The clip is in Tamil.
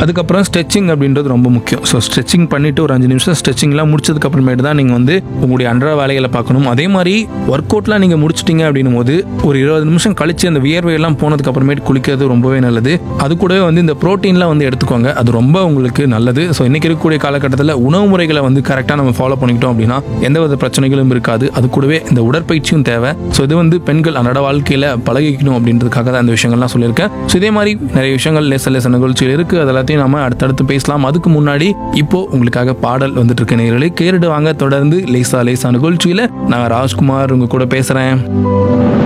அதுக்கப்புறம் ஸ்ட்ரெச்சிங் அப்படின்றது ரொம்ப முக்கியம் ஸோ ஸ்ட்ரெச்சிங் பண்ணிட்டு ஒரு அஞ்சு நிமிஷம் ஸ்ட்ரெச்சிங்லாம் முடிச்சதுக்கு அப்புறமேட்டு தான் நீங்கள் வந்து உங்களுடைய அன்றாட வேலைகளை பார்க்கணும் அதே மாதிரி ஒர்க் அவுட்லாம் நீங்கள் முடிச்சிட்டீங்க அப்படின்னும் போது ஒரு இருபது நிமிஷம் கழிச்சு அந்த வியர்வையெல்லாம் போனதுக்கு அப்புறமேட்டு குளிக்கிறது ரொம்பவே நல்லது அது கூடவே வந்து இந்த ப்ரோட்டீன்லாம் வந்து எடுத்துக்கோங்க அது ரொம்ப உங்களுக்கு நல்லது ஸோ இன்னைக்கு இருக்கக்கூடிய காலகட்டத்தில் உணவு முறைகளை வந்து கரெக்டாக நம்ம ஃபாலோ பண்ணிக்கிட்டோம் அப்படின்னா எந்த வித பிரச்சனைகளும் இருக்காது அது கூடவே இந்த உடற்பயிற்சியும் தேவை ஸோ இது வந்து பெண்கள் அன்றாட வாழ்க்கையில் பழகிக்கணும் அப்படின்றதுக்காக தான் இந்த விஷயங்கள்லாம் சொல்லியிருக்கேன் ஸோ இதே மாதிரி நிறைய விஷயங்கள் லேச லேச நிகழ்ச்சியில் இருக்குது அது எல்லாத்தையும் நம்ம அடுத்தடுத்து பேசலாம் அதுக்கு முன்னாடி இப்போ உங்களுக்காக பாடல் வந்துட்டு இருக்க நேரலை கேட்டுட்டு வாங்க தொடர்ந்து லேசா லேசா நிகழ்ச்சியில் நான் ராஜ்குமார் உங்க கூட பேசுகிறேன்